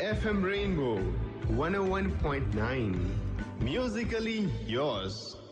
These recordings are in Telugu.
FM Rainbow 101.9. Musically yours.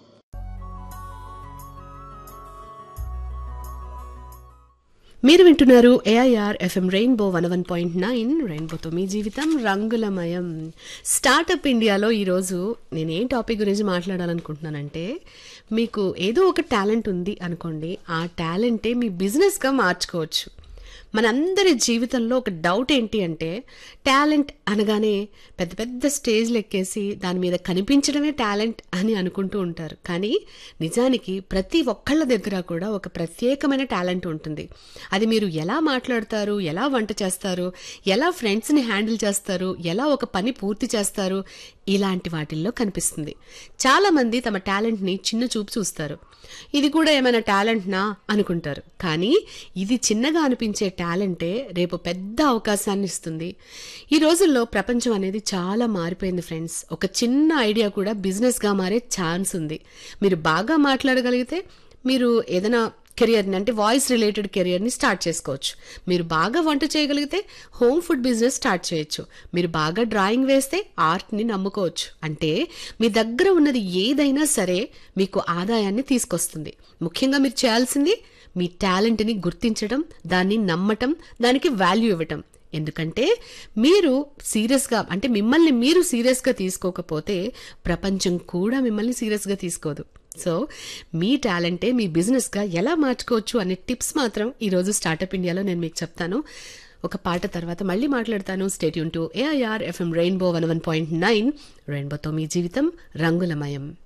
మీరు వింటున్నారు AIR FM Rainbow one one point nine రెయిన్బోతో మీ జీవితం రంగులమయం స్టార్టప్ ఇండియాలో ఈరోజు నేను ఏం టాపిక్ గురించి మాట్లాడాలనుకుంటున్నానంటే మీకు ఏదో ఒక టాలెంట్ ఉంది అనుకోండి ఆ టాలెంటే మీ బిజినెస్గా మార్చుకోవచ్చు మనందరి జీవితంలో ఒక డౌట్ ఏంటి అంటే టాలెంట్ అనగానే పెద్ద పెద్ద స్టేజ్లు ఎక్కేసి దాని మీద కనిపించడమే టాలెంట్ అని అనుకుంటూ ఉంటారు కానీ నిజానికి ప్రతి ఒక్కళ్ళ దగ్గర కూడా ఒక ప్రత్యేకమైన టాలెంట్ ఉంటుంది అది మీరు ఎలా మాట్లాడతారు ఎలా వంట చేస్తారు ఎలా ఫ్రెండ్స్ని హ్యాండిల్ చేస్తారు ఎలా ఒక పని పూర్తి చేస్తారు ఇలాంటి వాటిల్లో కనిపిస్తుంది చాలామంది తమ టాలెంట్ని చిన్న చూపు చూస్తారు ఇది కూడా ఏమైనా టాలెంట్నా అనుకుంటారు కానీ ఇది చిన్నగా అనిపించే టాలెంటే రేపు పెద్ద అవకాశాన్ని ఇస్తుంది ఈ రోజుల్లో ప్రపంచం అనేది చాలా మారిపోయింది ఫ్రెండ్స్ ఒక చిన్న ఐడియా కూడా బిజినెస్గా మారే ఛాన్స్ ఉంది మీరు బాగా మాట్లాడగలిగితే మీరు ఏదైనా కెరియర్ని అంటే వాయిస్ రిలేటెడ్ కెరియర్ని స్టార్ట్ చేసుకోవచ్చు మీరు బాగా వంట చేయగలిగితే హోమ్ ఫుడ్ బిజినెస్ స్టార్ట్ చేయొచ్చు మీరు బాగా డ్రాయింగ్ వేస్తే ఆర్ట్ని నమ్ముకోవచ్చు అంటే మీ దగ్గర ఉన్నది ఏదైనా సరే మీకు ఆదాయాన్ని తీసుకొస్తుంది ముఖ్యంగా మీరు చేయాల్సింది మీ టాలెంట్ని గుర్తించడం దాన్ని నమ్మటం దానికి వాల్యూ ఇవ్వటం ఎందుకంటే మీరు సీరియస్గా అంటే మిమ్మల్ని మీరు సీరియస్గా తీసుకోకపోతే ప్రపంచం కూడా మిమ్మల్ని సీరియస్గా తీసుకోదు సో మీ టాలెంటే మీ బిజినెస్గా ఎలా మార్చుకోవచ్చు అనే టిప్స్ మాత్రం ఈరోజు స్టార్టప్ ఇండియాలో నేను మీకు చెప్తాను ఒక పాట తర్వాత మళ్ళీ మాట్లాడతాను stay tuned to AIR FM Rainbow one one point nine రెయిన్బోతో మీ జీవితం రంగులమయం